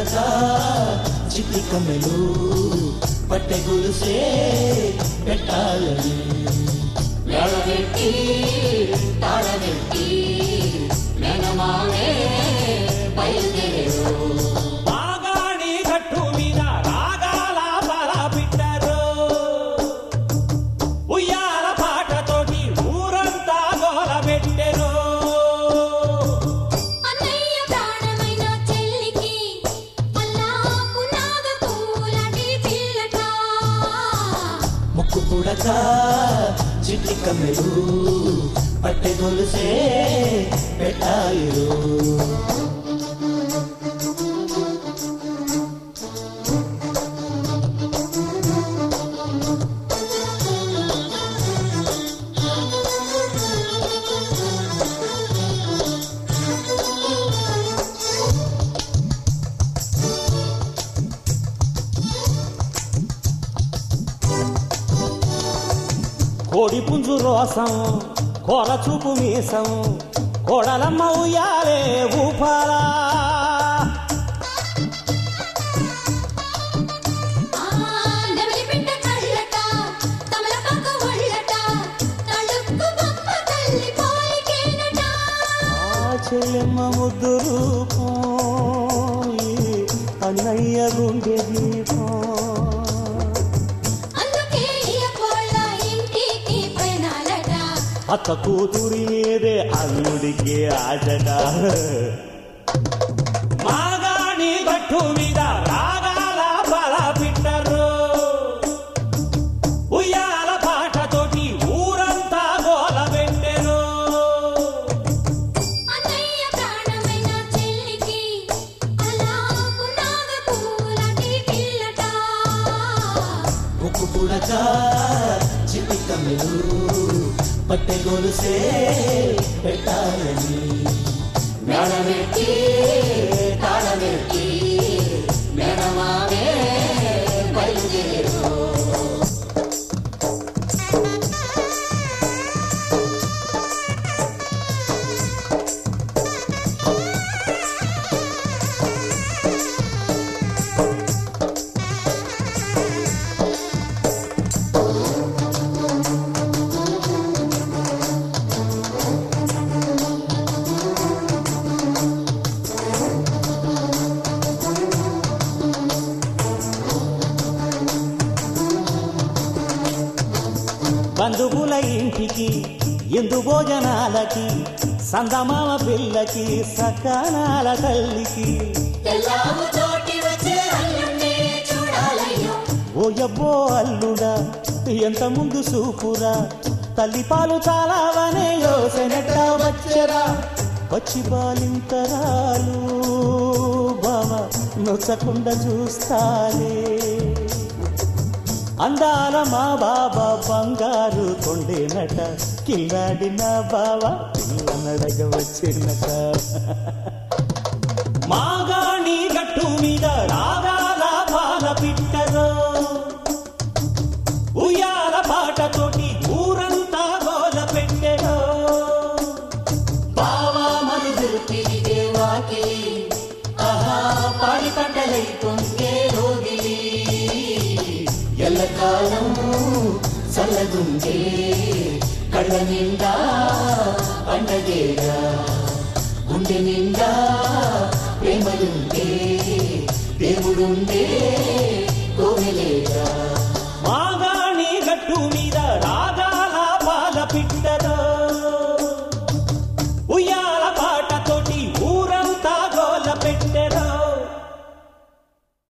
పుడతా చిట్టి కమ్మెలు పట్టె గొలుసే పెట్టాలని వేళవెట్టి తాళవెట్టి మేనమావే బయలుదేరు బాగాడి గట్టు మీద రాగాల బల బిడ్డరు ఉయ్యాల పాటతోటి ఊరంతా గోల పెట్టెరు అన్నయ్య ప్రాణమైన చెల్లికి అల్లాపు నాగ పూలాంటి పిల్లట ముక్కు పుడక చిట్టి కమ్మెలు పట్టె గొలుసే పెట్టాలిరు కోడి పుంజు రోసం కోర చూపు మీసం కోడలమ్మ ఉయ్యాలే ఊపాలా ఆ నెమలి పిట్ట కళ్ళట తమలపాక ఒళ్ళట తళుక్కు బొమ్మ తల్లి పోలికేనట ఆ చెల్లెమ్మ ముద్దు రూపం ఈ అన్నయ్య గుండె దీపం అందుకే ఇయ కోళ్ళ ఇంటికి పైనాలట అత్త కూతురి మీదే అల్లుడికి ఆశట మాగాణి గట్టు మీద రాగాల బల పిట్టరు ఉయ్యాల పాటతోటి ఊరంతా గోల పెట్టెరు అన్నయ్య ప్రాణమైన చెల్లికి అల్లాపు నాగ పూలాంటి పిల్లట ముక్కు పుడక చిట్టి కమ్మెలు పట్టె గొలుసే పెట్టాలని వేళవెట్టి తాళవెట్టి మేనమావే బయలుదేరు బంధువుల ఇంటికి ఎందు భోజనాలకి సందమామ పిల్లకి సకానాల తల్లికి తెల్లావు తోటి వచ్చే అల్లుణ్ణి చూడాలయ్యో ఓయబ్బో అల్లుడా ఎంత ముందు సూపురా తల్లి పాలు చాలావనే యోసనెట్ట వచ్చరా వచ్చి బాలింతరాలు బావ నొచ్చకుండా చూస్తాలే అందాల మా బాబా బంగారు కొండేనట కిల్లాడిన బావా పిల్లనడగ వచ్చినట మాగాణి గట్టు మీద రాగాల పాల పిట్టరో ఉయ్యాల పాటతోటి ఊరంతా గోల పెట్టెరో బావా మనుదురు తిరిగే వాకి ఆహా పాడి పంటలై పొంగే రోగిలి ఎల్లకాలం చల్లగుండే కళ్ళ నిండా పండగేగా గుండె నిండా ప్రేమలుండే దేవుడుండే